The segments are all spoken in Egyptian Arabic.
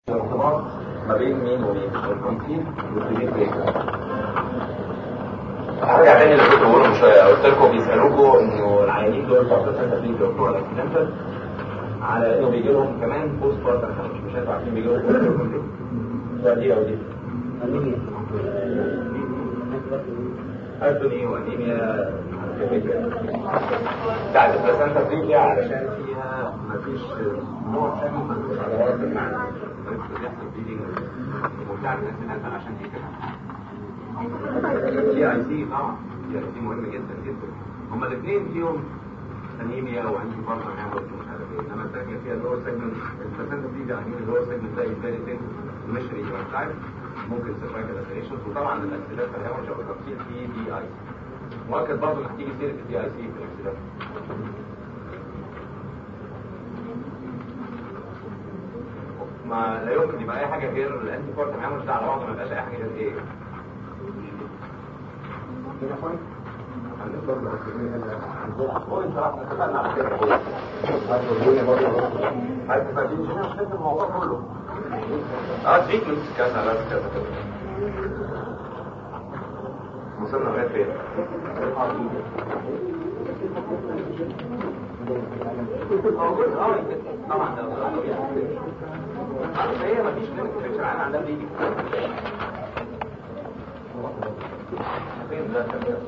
الارتباط ما بين مين ومين الكونتين والبريد هرجع تاني اللي كنت بقوله من شويه قلت لكم بيسالوكوا انه العيانين دول بتوع البلاسنتا بريد بتوع الاكسيدنتال على انه بيجي لهم كمان بوست بارتر مش مش انتوا عارفين بيجي لهم سؤال دي او دي أردني وأنيميا بتاعت البلاسنتا بريد دي علشان فيها مفيش نوع ثاني من العضلات بمعنى بيحصل بيدنج وبتاعت الاكسيدنتال عشان دي كده تي اي سي طبعا تي اي سي مهم جدا جدا هما الاثنين فيهم انيميا وانتي بارتر هامبل ومش عارف ايه انما الثانيه فيها اللور سيجمنت البلاسنتا دي ده اللور سيجمنت ده فيري ثين مش ريجراكتايف ممكن سيرفايكال اسيريشنز وطبعا الاكسيدنتال هامبل او التفصيل في دي اي سي مؤكد برضه انك تيجي سيره الدي اي سي في الاكسيدنت ما لا يمكن يبقى اي حاجه غير الانتي بارتم هامبل ده على بعضه ما يبقاش اي حاجه غير ايه هو انت راح اتفقنا على كده هتفاجئني مش فاكر الموضوع كله اه تريتمنت كذا لا كذا كذا وصلنا لغايه فين؟ موجود اه طبعا ده هي مفيش كلينيك فيكشر عن عندها بيجي فين ده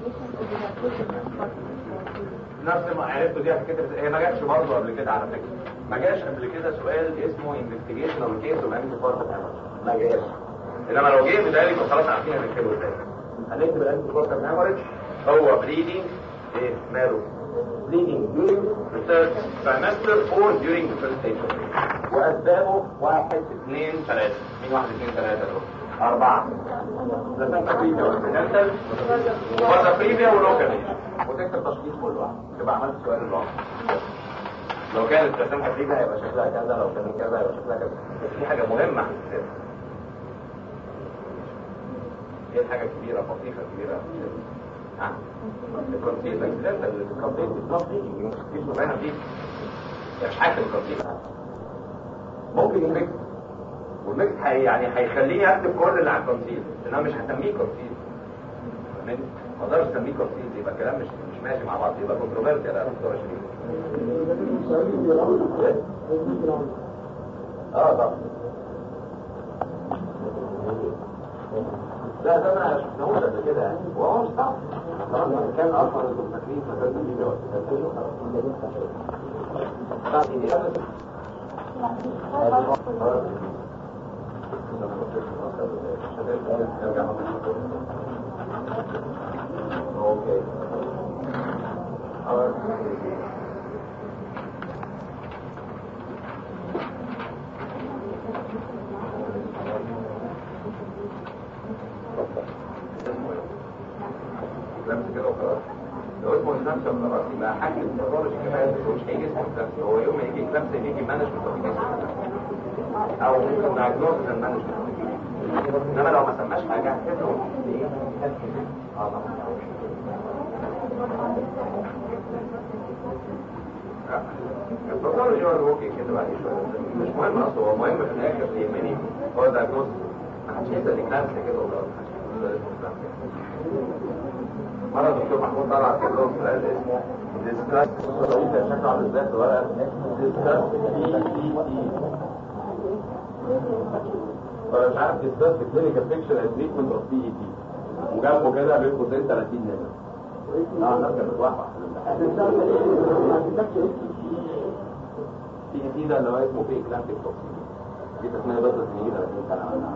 نفس ما عرفته دي كده هي ما جاتش برضه قبل كده على فكره ما جاش قبل كده سؤال اسمه انفستيجيشن او كيس اوف انتي بارت ما جاش انما لو جه بذلك خلاص عارفين هنكتبه ازاي هنكتب الانتي بارت هامرج هو بليدنج ايه ماله bleeding during the third trimester or during the first stage وأسبابه واحد اثنين ثلاثة مين واحد اثنين ثلاثة دول؟ أربعة لسان بريفيا واكسيدنتال وبازا بريفيا ولوكالي وتكتب تشخيص كل واحد تبقى عملت السؤال الرابع لو كانت لسان بريفيا هيبقى شكلها كذا لو كان كذا هيبقى شكلها كذا بس في حاجة مهمة هتتسال ايه الحاجة الكبيرة فطيخة كبيرة ها الكونسيل اكسيدنتال الكونسيل بالظبط مش مبينة فيه مش حاكم الكونسيل ممكن يمكن والميكس حي يعني هيخليني اكتب كل اللي على الكونسيل لان انا مش هسميه كونسيل فاهمني؟ ما اقدرش اسميه كونسيل يبقى الكلام مش مش ماشي مع بعض يبقى كونتروفيرسي يا 26 اه طبعا لا ده ما شفناهوش قبل كده يعني وهو مش صعب خلاص كان اصلا انتم فاكرين فكرت فيه اوكي لمس كده وخلاص لو اسمه لمس وخلاص يبقى حاجه الباثولوجي كمان مش هيجي اسمه لمس هو يوم ما يجي لمس يجي مانجمنت او يجي او ممكن دايجنوستس اند مانجمنت انما لو ما سماش حاجه هتبقى ايه اه طبعا الباثولوجي هو اللي ممكن كده بعد شويه مش مهم اصلا هو مهم في الاخر اللي يهمني هو الدايجنوستس ما حدش يسال الكلامس كده ولا مرة الدكتور محمود طلع كده سؤال اسمه ديسكاس شكله عامل ازاي الورقة ديسكاس بي سي سي ولا مش عارف ديسكاس كلينيكال بيكشر اند تريتمنت اوف بي اي تي وجنبه كده بين قوسين 30 نمرة اه الناس كانت بتوحش في الامتحان بي اي تي ده اللي هو اسمه بي كلامتيك توكسين دي تسمية بس سنين 30 سنة ولا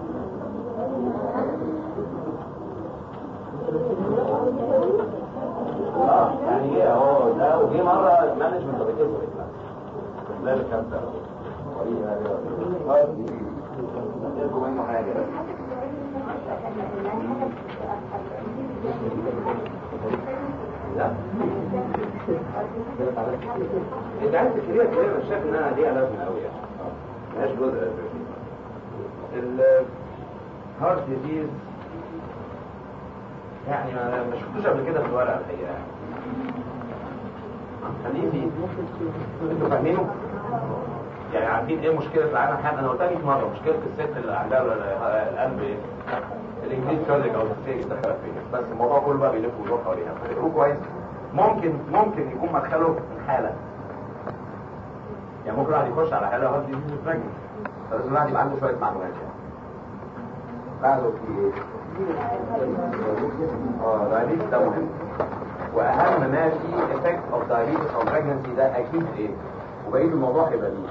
اه يعني ايه اهو ده وجه مره مانجمنت اوف كده لا الكلام ده منه حاجه لا انت عايز تشتريها كده مش شايف انها ليها لازمه قوي يعني ملهاش جزء الهارت ديزيز يعني ما ما شفتوش قبل كده في الورقه الحقيقه يعني خليه فيه انتوا فاهمينه؟ يعني عارفين ايه مشكله العالم حاجه انا قلتها 100 مره مشكله الست اللي عندها القلب ايه الانجليز كارديك او السيج دخلت فين بس الموضوع كله بقى بيلف ويدور حواليها فتقروه كويس ممكن ممكن يكون مدخله حاله يعني ممكن واحد يخش على حاله وهو دي راجل فلازم الواحد يبقى عنده شويه معلومات يعني بعده في ايه؟ اه diabetes ده مهم واهم ما في effect of diabetes او pregnancy ده اكيد ايه؟ وبقيه الموضوع هيبقى ليه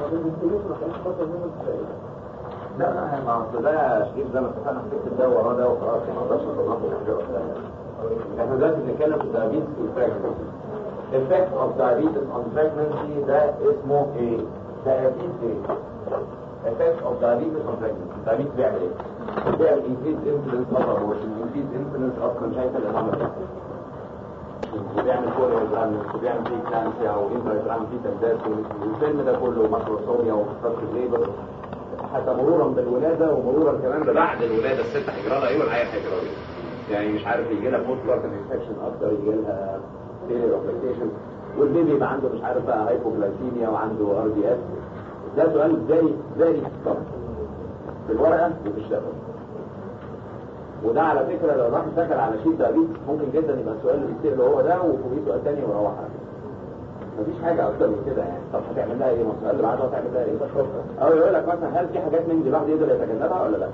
لا لا ما اصل ده شريف زي ما اتفقنا في الكتاب ده وراه ده وخلاص يعني ما نقدرش نطلعه من حاجه ولا احنا دلوقتي بنتكلم في diabetes والpregnancy effect of diabetes on pregnancy ده اسمه ايه؟ diabetes ايه؟ effect of diabetes on pregnancy diabetes بيعمل ايه؟ بيعمل increased incidence of abortion increased incidence of congenital anomaly وبيعمل كوريوجرام وبيعمل فيه كلانسيا وانتراجرام فيه تنزات والفيلم ده كله ماكروسوميا وكسرت الليبر حتى مرورا بالولاده ومرورا كمان بعد الولاده الست هيجرى لها ايه والعيال هيجرى لها يعني مش عارف يجي لها بوست بارتن انفكشن اكتر يجي لها فيلير اوف لاكتيشن والبيبي يبقى عنده مش عارف بقى هايبوجلايسيميا وعنده ار دي اس ده سؤال فيري فيري في الورقه وفي الشفه وده على فكرة لو الواحد دخل على شيء دايبيتس ممكن جدا يبقى السؤال اللي بيسأله هو ده وفوقيه سؤال تاني ويروح على كده مفيش حاجة أكتر من كده يعني طب هتعمل لها إيه؟ ما السؤال اللي بعده هتعمل لها إيه؟ أو يقول لك مثلا هل في حاجات من دي الواحد يقدر يتجنبها ولا لا؟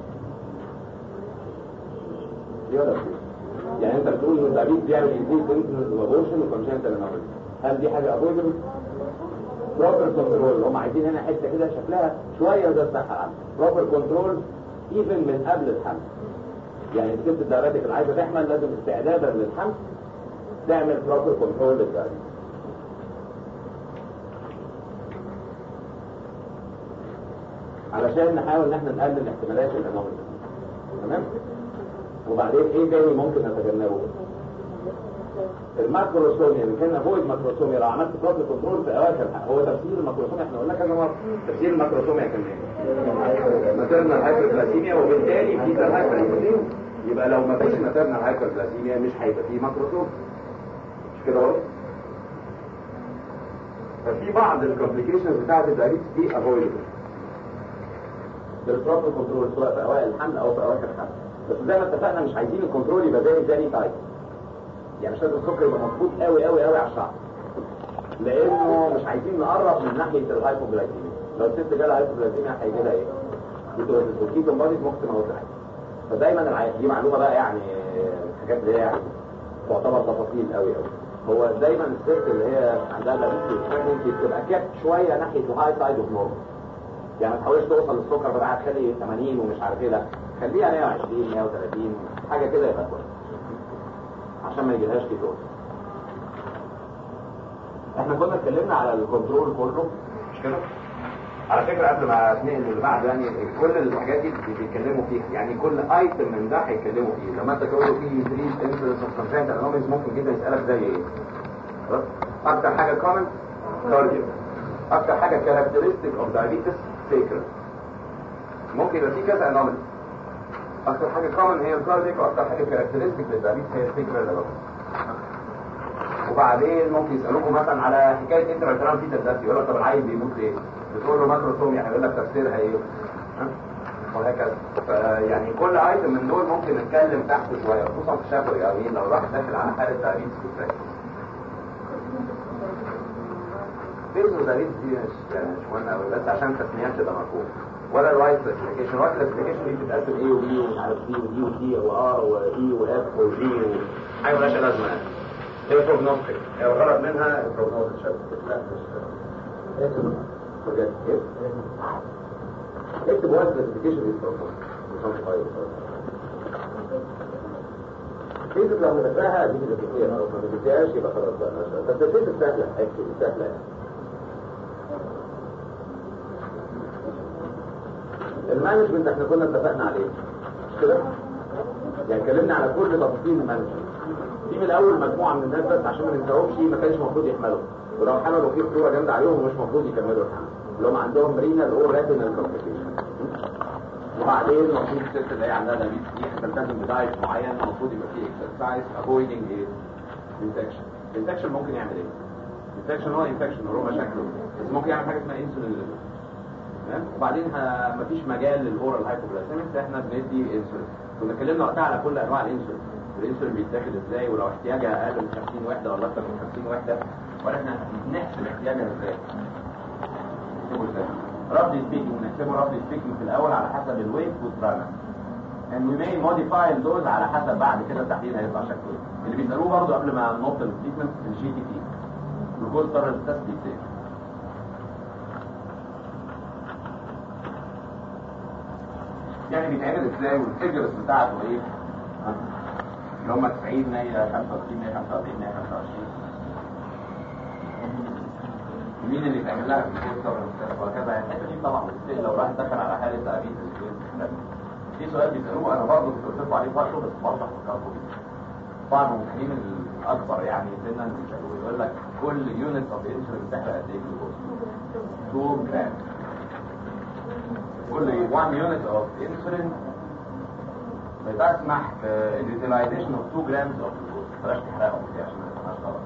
دي ولا دي؟ يعني أنت بتقول إن الدايبيتس بيعمل إنكريز انسولين وابورشن وكونجنتال انومالي هل دي حاجة افويدبل؟ بروبر كنترول هم عايزين هنا حتة كده شكلها شوية زي الصحة بروبر كنترول ايفن من قبل الحمل يعني الست الدايابيتك اللي عايزه تحمل لازم استعدادا للحمل تعمل بروبر كنترول للدايابيتس علشان نحاول ان احنا نقلل احتمالات الانومالي تمام وبعدين ايه تاني ممكن نتجنبه الماكروسوميا اللي كان افويد ماكروسوميا لو عملت بروبر كنترول في اواخر هو تفسير الماكروسوميا احنا قلنا كذا مره تفسير الماكروسوميا كان ايه ماتيرنال هايبربلاسيميا وبالتالي في هايبربلاسيميا يبقى لو ما فيش ماتيرنال هايبربلاسيميا مش هيبقى فيه ماكروسوم مش كده اهو ففي بعض الكومبليكيشنز بتاعت الدايبيتس دي افويدبل بالبروبر كنترول سواء في اوائل الحمل او في اواخر الحمل بس زي ما اتفقنا مش عايزين الكنترول يبقى زي زي تايب يعني مش لازم السكر يبقى مظبوط قوي قوي قوي على الشعر لانه مش عايزين نقرب من ناحيه الهايبوجلايكيميا لو الست جالها هايبوجلايكيميا هيجي لها ايه؟ بتوزن والكيتون بادي ممكن تموت العين فدايما العين دي معلومه بقى يعني حاجات اللي هي يعني تعتبر تفاصيل قوي قوي هو دايما الست اللي هي عندها دايبيتس بتبقى كابت شويه ناحيه الهاي سايد اوف نورمال يعني ما تحاولش توصل للسكر بتاعها تخلي 80 ومش عارف ايه لا خليها 120 130 حاجه كده يبقى كويس عشان ما يجيلهاش كيتوز احنا كنا اتكلمنا على الكنترول كله مش كده على فكرة قبل ما اتنقل اللي بعد يعني كل الحاجات دي بيتكلموا فيها يعني كل ايتم من ده هيتكلموا فيه لما انت تقول له في بريز انفلونس اوف كونجنتال انوميز ممكن جدا يسالك زي ايه خلاص اكتر حاجه كومن كارديو اكتر حاجه كاركترستيك اوف دايابيتس سيكرال ممكن يبقى في كذا انوميز اكتر حاجه كومن هي الكارديك واكتر حاجه كاركترستيك للدايابيتس هي السيكرال انوميز وبعدين ممكن يسالوكم مثلا على حكايه انترا في تدرس يقول لك طب العيل بيموت ليه؟ بتقول له ماكروسوميا هيقول لك تفسيرها ايه؟ وهكذا يعني كل ايتم من دول ممكن نتكلم تحته شويه خصوصا في الشفوي يعني لو الواحد داخل على حاله دايابيتس في فيزو دايابيتس دي مش يعني مش مهم قوي بس عشان تسميات تبقى مفهوم ولا الوايت كلاسيفيكيشن الوايت كلاسيفيكيشن دي بتتقسم اي وبي ومش عارف سي ودي وسي وار واي واف وجي حاجه مالهاش لازمه يعني هي بروجنوستيك هي الغرض منها البروجنوستيك لا مش اكتب بجد كيف اكتب وايت كلاسيفيكيشن دي كيف لو مدفعها دي كده لو ما مدفعهاش يبقى خلاص بقى بس الكيس السهله اكتب السهله يعني المانجمنت احنا كنا اتفقنا عليه مش كده؟ يعني اتكلمنا على كل تفاصيل المانجمنت في من الاول مجموعه من الناس بس عشان ما ننساهمش ما كانش المفروض يحملوا ولو حملوا في خطوره جامده عليهم ومش المفروض يكملوا الحمل اللي هم عندهم رينال او ريتينال كومبليكيشن وبعدين المفروض الست اللي هي عندها دايبيتس دي تلتزم بدايت معين المفروض يبقى فيه اكسرسايز افويدنج ايه؟ انفكشن الانفكشن ممكن يعمل ايه؟ الانفكشن هو انفكشن هو مشاكله بس ممكن يعمل حاجه اسمها انسولين تمام وبعدين ه- مفيش مجال للاورال هايبوجلايسيميك احنا بندي انسولين كنا اتكلمنا وقتها على كل انواع الانسولين الانسولين بيتاخد ازاي ولو احتياجها اقل من 50 وحده ولا اكثر من 50 وحده ولا احنا نحسب احتياجها ازاي نحسبه ازاي رفضي سبيكينج نحسبه رفضي سبيكينج في الاول على حسب الويت والبرايمر and we may modify الدوز على حسب بعد كده التحليل هيطلع شكله ايه اللي بيسالوه برضه قبل ما ننط التريتمنت الجي تي تي جلوكوز تولرنس تيست بيتسال يعني بيتعمل ازاي والفيجرز بتاعته ايه ها؟ اللي هم 90 100 65 145 125 مين اللي بيتعمل لها الكيستر وهكذا يعني الحته دي طبعا بتسال لو واحد دخل على حاله تأبيد في سؤال بيسالوه انا برضه كنت قلت لكم عليه برضه بس برضه هفكركم بيه طبعا الممكنين الاكبر يعني سنا بيسالوه يقول لك كل يونت اوف انسولين بتحرق قد ايه جلوكوز 2 جرام كل 1 يونت اوف انسولين بتسمح باليوتيلايزيشن اوف 2 جرامز اوف جلوكوز بلاش تحرقهم دي عشان ما تبقاش غلط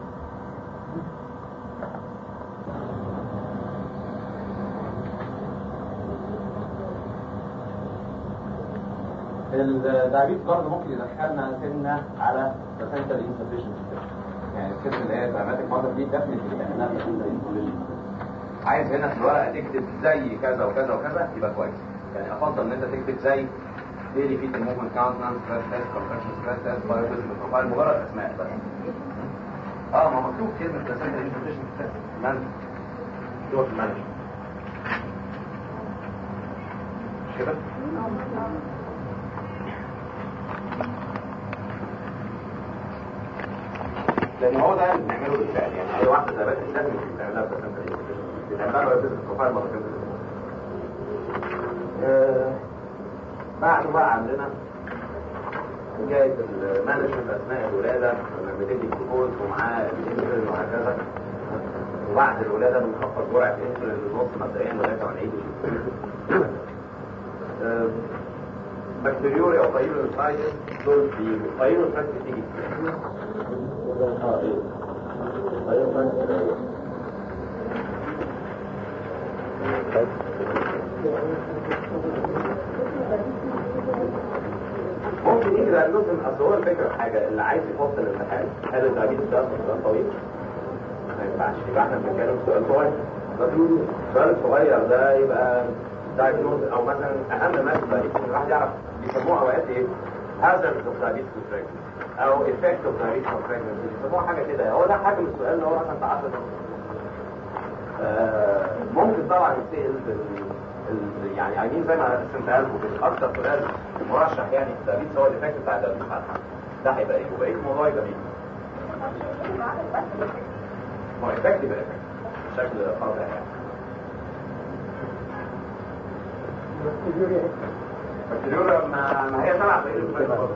الدايابيت برضه ممكن يدخلنا سنه على بلاسنتال انسفيشنسي يعني السن اللي هي الدايابيتك مادر دي ديفنتلي بتعملها بلاسنتال انسفيشنسي عايز هنا في الورقه تكتب زي كذا وكذا وكذا يبقى كويس يعني افضل ان انت تكتب زي ديلي فيت موفمنت كاونتنس ستريس تيست كونفكشن ستريس تيست بايوفيزم بروفايل مجرد اسماء بس اه ما مكتوب كلمه بلاسنتال انسفيشنسي تيست مانج مكتوبه في المانج مش كده؟ لان هو ده اللي بنعمله بالفعل يعني اي واحده ثبات لازم تعملها بلاسنتال انسفيشنسي بتعملها بايوفيزم بروفايل مرتين في الاسبوع آه، بعد بقى عندنا حكاية المانجمنت أثناء الولادة لما بتدي جلوكوز ومعاه الانسولين وهكذا وبعد الولادة بنخفض جرعة الانسولين للنص مبدئيا لغاية ما نعيد آه، بكتيريوريا وفايروسايتس دول بيجوا فايروسايتس بتيجي اه ايه فايروسايتس ممكن يجي دايجنوزم اصل هو الفكره في حاجه اللي عايز يفصل الامتحان هل الدايابيتس ده سؤال طويل؟ ما ينفعش يبقى احنا بنتكلم في سؤال صغير السؤال الصغير ده يبقى دايجنوز او مثلا اهم ماده يكون الواحد يعرف بيسموها اوقات ايه؟ hazard of diabetes with pregnancy او effect of diabetes on pregnancy بيسموها حاجه كده هو ده حجم السؤال اللي هو مثلا في 10 آه، ممكن طبعا يتسال بال- ال- يعني عايزين زي ما قسمتها لكم كده اكتر سؤال مرشح يعني في التأبيد هو الايفكت بتاع التأبيد على الحمل ده هيبقى ايه وبقيه الموضوع يبقى ايه؟ هو ايفكت يبقى ايفكت بشكل قاطع يعني بكتيريوريا ما, ما هي تبع بقيه الفيروس برضه.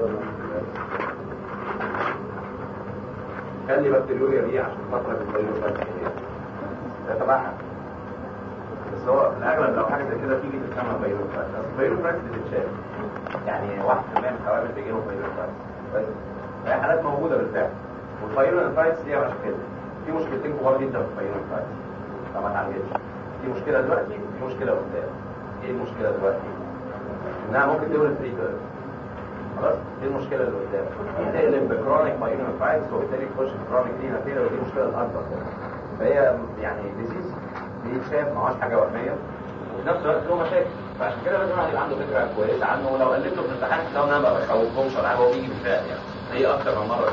خلي بكتيريوريا دي عشان فتره الفيروس ده تبعها بس هو في الاغلب لو حاجه زي كده تيجي تتسمى فيروس اصل فيروس بتتشال يعني 1% من الحوامل بيجيلهم فيروس بس هي حالات موجوده بالفعل والفيروس فايتس دي مش كده في مشكلتين كبار جدا في الفيروس فايتس فما تعالجش في مشكله دلوقتي في مشكله قدام ايه المشكله دلوقتي؟ انها ممكن تولد فري خلاص ايه المشكله اللي قدام؟ تقلب بكرونيك بايونيك فايتس وبالتالي تخش في كرونيك دي نتيجه ودي المشكله الاكبر فهي يعني ديزيز بيتشاف ما هوش حاجه وهميه وفي نفس الوقت له مشاكل فعشان كده لازم الواحد يبقى عنده فكره كويسه عنه ولو قلت له في الامتحان لو انا ما بخوفهمش ولا حاجه هو بيجي بالفعل يعني هي اكتر من مره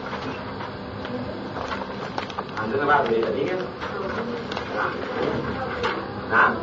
عندنا بعد ايه نتيجه؟ نعم نعم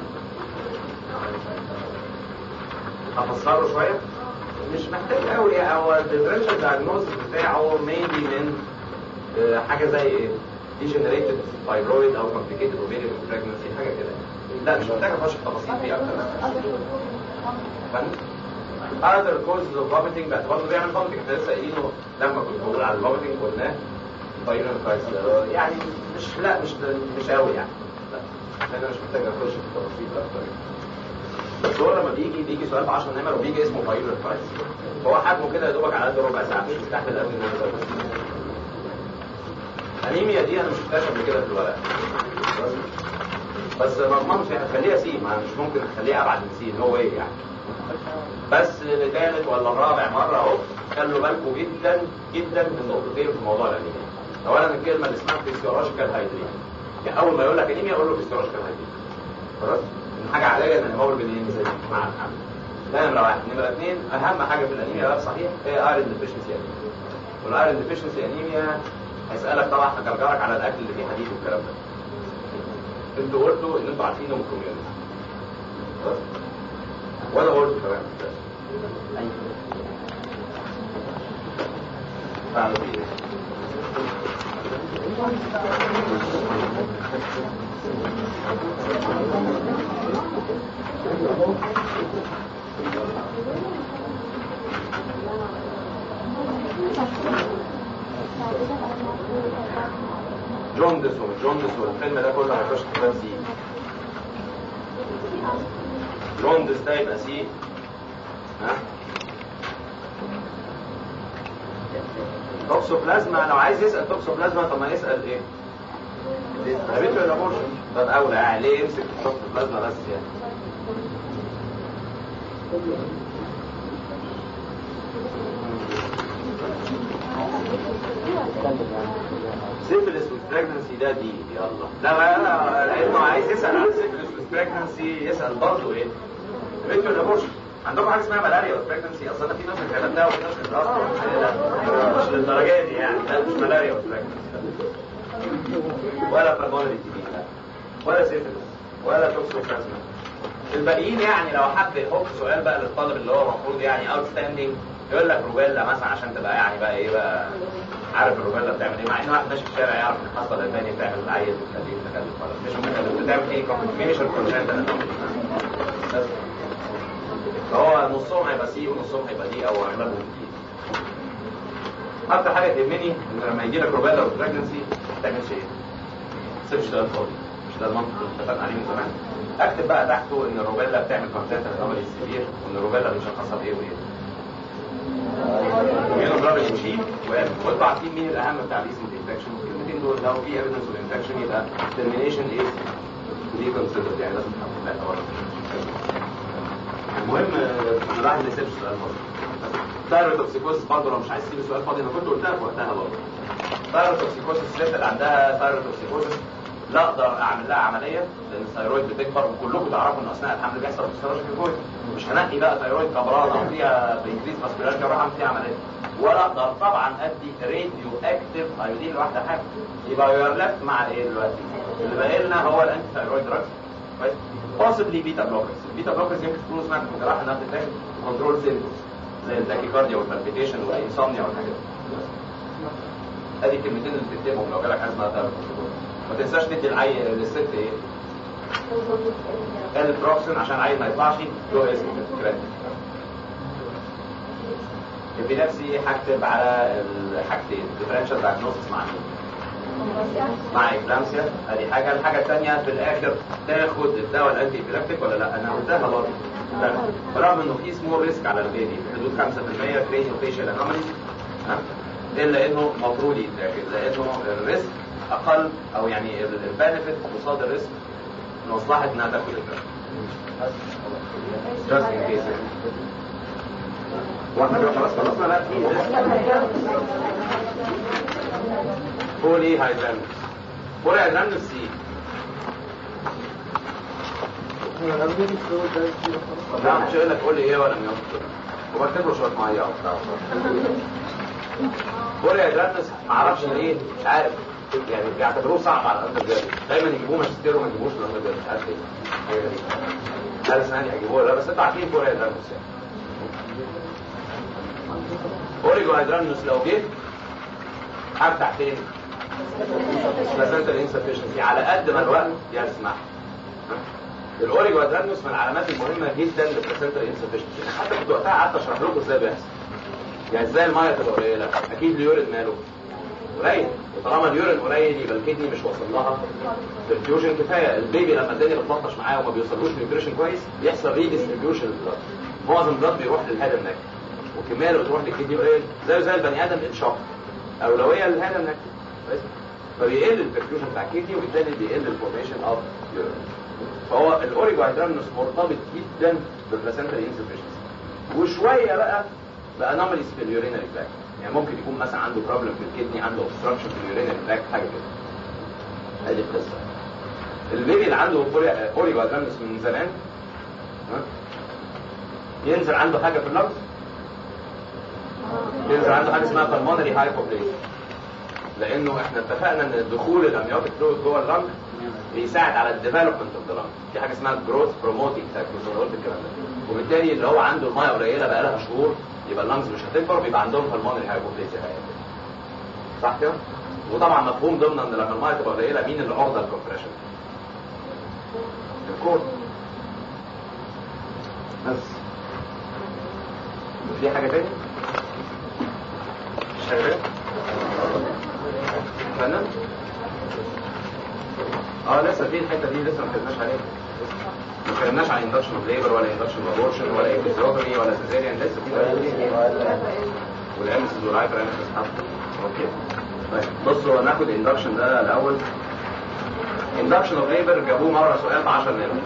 هفسره شويه مش محتاج قوي هو الديفرنشال دايجنوستس بتاعه ميبي من آه، حاجه زي ايه؟ degenerated fibroid او complicated ovarian pregnancy حاجه كده لا مش محتاج اخش في تفاصيل فيه اكتر فاهم؟ other causes of vomiting بس برضه بيعمل vomiting احنا لسه قايلينه لما كنت بقول على الفوميتنج قلناه طيران كويس يعني مش لا مش مش قوي يعني لا انا مش محتاج اخش في تفاصيل اكتر بس هو لما بيجي بيجي سؤال ب 10 نمر وبيجي اسمه فايبر كويس هو حجمه كده يا دوبك على قد ربع ساعه مش مستحمل قوي ان انا انيميا دي انا مش شفتهاش قبل كده في الورق بس ما اضمنش يعني خليها سي ما مش ممكن اخليها ابعد من سي هو ايه يعني بس لثالث ولا الرابع مره اهو خلوا بالكم جدا جدا من نقطتين في موضوع الانيميا اولا الكلمه اللي اسمها فيسيولوجيكال هايدريا يعني اول ما يقول لك انيميا قول له فيسيولوجيكال هايدريا خلاص ان حاجه عاديه ان الهيموجلوبين ينزل مع الحمل ده نمره واحد نمره اثنين اهم حاجه في الانيميا بقى صحيح هي ايرون ديفيشنسي انيميا والايرون ديفيشنسي انيميا هيسالك طبعا هجرجرك على الاكل اللي فيه حديد والكلام ده انتوا قلتوا ان انتوا عارفين من الكوميونتي وانا قلت كمان فعلوا ايه جوندس وجوندس والفيلم ده كله هيخش في كلام سي جوندس ده يبقى سي ها توكسوبلازما لو عايز يسال توكسوبلازما طب ما يسال ايه؟ هابيتو الابورشن طب اولى يعني ليه يمسك التوكسوبلازما بس يعني؟ سيفلس والبريجنسي ده دي يلا لا لا لانه عايز يسال عن سيفلس والبريجنسي يسال برضه ايه؟ هابيتو الابورشن عندكم حاجه اسمها ملاريا والبريجنسي اصل في ناس كتبتها وفي ناس كتبتها مش للدرجه دي يعني لا مش ملاريا والبريجنسي ولا بالمونري تي ولا سيفلس ولا توكسوبلازما الباقيين يعني لو حد يحط سؤال بقى للطالب اللي هو المفروض يعني اوت ستاندينج يقول لك روبيلا مثلا عشان تبقى يعني بقى ايه بقى عارف الروبيلا بتعمل ايه مع ان واحد ماشي في الشارع يعرف ان الحصه الالماني بتعمل عيل وتخليه متكلف ولا مش متكلف بتعمل ايه كومبليكيشن كونجنتال بس فهو نصهم هيبقى سي ونصهم هيبقى دي او اغلبهم دي اكتر حاجه تهمني ان لما يجي لك روبيلا وبريجنسي ما تعملش ايه؟ ما تسيبش ده فاضي مش ده المنطق اللي اتفقنا عليه من زمان اكتب بقى تحته ان الروبيلا بتعمل كونجنتال انومالي سيفير وان الروبيلا بنشخصها بايه وايه immunoglobulin شيء وانتوا عارفين مين الاهم بتاع الاسم الانفكشن الكلمتين دول لو في ايفيدنس اوف انفكشن يبقى termination is to be considered يعني لازم تحط لها اول المهم الواحد ما يسيبش سؤال فاضي ثايروتوكسيكوسيس برضه لو مش عايز تسيب سؤال فاضي انا كنت قلتها في وقتها برضه ثايروتوكسيكوسيس الست اللي عندها ثايروتوكسيكوسيس لا اقدر اعمل لها عمليه لان الثايرويد بتكبر وكلكم تعرفوا ان اثناء الحمل بيحصل فيسيولوجي في الجوز مش هنقي بقى ثايرويد كبران او فيها بانكريز ماسكولاريتي واروح اعمل فيها عمليه ولا اقدر طبعا ادي راديو اكتيف ايودين لوحدها حاجه يبقى يور ليفت مع ايه دلوقتي؟ اللي باقي لنا هو الانتي ثايرويد دراجز كويس possibly بيتا بلوكرز البيتا بلوكرز يمكن تكونوا سمعتوا في الجراحه انها بتتاخد كنترول سيمبتومز زي التاكيكارديا والبالبيتيشن والانسomnia والحاجات دي ادي الكلمتين اللي بتكتبهم لو جالك ازمه ثايرويد ما تنساش تدي العي للست ايه؟ البروكسين عشان العيل ما يطلعش له اسم كده بنفسي هكتب على الحاجتين ديفرنشال دايجنوستس مع مين؟ مع اكلامسيا ادي حاجه الحاجه الثانيه في الاخر تاخد الدواء الانتي ابيلكتيك ولا لا انا قلتها برضه برغم انه في سمول ريسك على البيبي في حدود 5% كرينيو فيشل انومالي الا انه المفروض يتاخد لانه الريسك اقل او يعني البنفيت قصاد الريسك مصلحه انها تاخد الدواء just in case واحنا كده خلاص خلصنا لا في بولي هايدرانوس بولي هايدرانوس سي لا مش هقول لك قول لي ايه ولا من وبكتب له شويه ميه وبتاع بولي هايدرانوس ما اعرفش ليه مش عارف يعني بيعتبروه صعب على الاندر جراد دايما يجيبوه ماجستير وما يجيبوش الاندر جراد مش عارف ايه حاجه غريبه هل اسناني هيجيبوه لا بس انتوا عارفين بولي هايدرانوس يعني اوريجو هيدرانوس لو جه هفتح فين؟ بلاسنتال انسفشنسي على قد ما الوقت يسمح الاوريجو هيدرانوس من العلامات المهمه جدا للبلاسنتال انسفشنسي حتى كنت وقتها قعدت اشرح لكم ازاي بيحصل يعني ازاي الميه تبقى قليله اكيد اليورين ماله قليل وطالما اليورين قليل يبقى الكدني مش واصل لها ديستريبيوشن كفايه البيبي لما الدنيا بتلطش معاه وما بيوصلوش نيوتريشن كويس بيحصل ريديستريبيوشن للبلاد معظم البلاد بيروح للهيد النك والكميه اللي بتروح للكدني قليل زيه زي البني ادم انشق اولويه للهيد النك كويس فبيقل البرفيوجن بتاع الكدني وبالتالي بيقل الفورميشن اوف يورين فهو الاوريجو هيدرامنوس مرتبط جدا بالبلاسنتال انسفشنسي وشويه بقى بانوماليز في اليورينري بلاك يعني ممكن يكون مثلا عنده بروبلم في الكدني عنده اوبستراكشن في اليورينري بلاك حاجه كده ادي القصه البيبي اللي عنده اوريجو هيدرامنوس من زمان ها؟ ينزل عنده حاجه في اللنجز ينزل عنده حاجه اسمها pulmonary hypoplasia لانه احنا اتفقنا ان دخول الامنيوتيك فلويد جوه اللنج بيساعد على الديفلوبمنت اوف ذا لنج في حاجه اسمها جروث بروموتنج فاكتورز انا قلت الكلام ده وبالتالي اللي هو عنده الميه قليله بقى لها شهور يبقى اللنجز مش هتكبر بيبقى عندهم pulmonary hypoplasia صح كده؟ وطبعا مفهوم ضمن ان لما الميه تبقى قليله مين اللي عرضه للكومبريشن؟ الكور بس في حاجه تاني؟ مش حاجه تاني؟ فنان؟ اه لسه في الحته دي لسه ما اتكلمناش عليها ما اتكلمناش عن اندكشن اوف ليبر ولا اندكشن اوف ابورشن ولا ايبيزوتومي ولا سيزيريان لسه في والامسز والهايبر امسز اوكي طيب بصوا هناخد اندكشن ده الاول اندكشن اوف ليبر جابوه مره سؤال ب 10 نمر